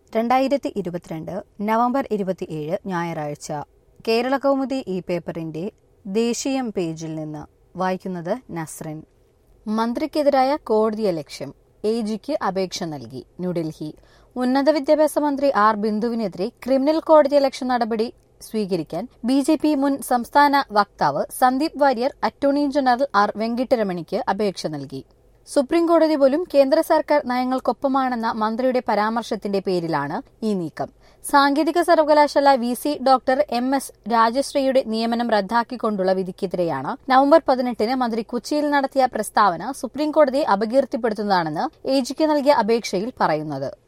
രണ്ടായിരത്തി ഇരുപത്തിരണ്ട് നവംബർ ഇരുപത്തിയേഴ് ഞായറാഴ്ച കേരള കൗമുദി ഈ പേപ്പറിന്റെ ദേശീയം പേജിൽ നിന്ന് വായിക്കുന്നത് നസ്രിൻ മന്ത്രിക്കെതിരായ കോടതിയെ ലക്ഷ്യം എ ജിക്ക് അപേക്ഷ നൽകി ന്യൂഡൽഹി ഉന്നത വിദ്യാഭ്യാസ മന്ത്രി ആർ ബിന്ദുവിനെതിരെ ക്രിമിനൽ കോടതി ലക്ഷ്യ നടപടി സ്വീകരിക്കാൻ ബി ജെ പി മുൻ സംസ്ഥാന വക്താവ് Sandeep Warrier attorney general R വെങ്കിട്ടരമണിക്ക് അപേക്ഷ നൽകി സുപ്രീം കോടതി പോലും കേന്ദ്ര സർക്കാർ നയങ്ങൾക്കൊപ്പമാണെന്ന മന്ത്രിയുടെ പരാമർശത്തിന്റെ പേരിലാണ് ഈ നീക്കം സാങ്കേതിക സർവകലാശാല V C doctor M S രാജശ്രീയുടെ നിയമനം റദ്ദാക്കിക്കൊണ്ടുള്ള വിധിക്കെതിരെയാണ് നവംബർ പതിനെട്ടിന് മന്ത്രി കൊച്ചിയിൽ നടത്തിയ പ്രസ്താവന സുപ്രീം കോടതിയെ അപകീർത്തിപ്പെടുത്തുന്നതാണെന്ന് എ ജിക്ക് നൽകിയ അപേക്ഷയിൽ പറയുന്നത്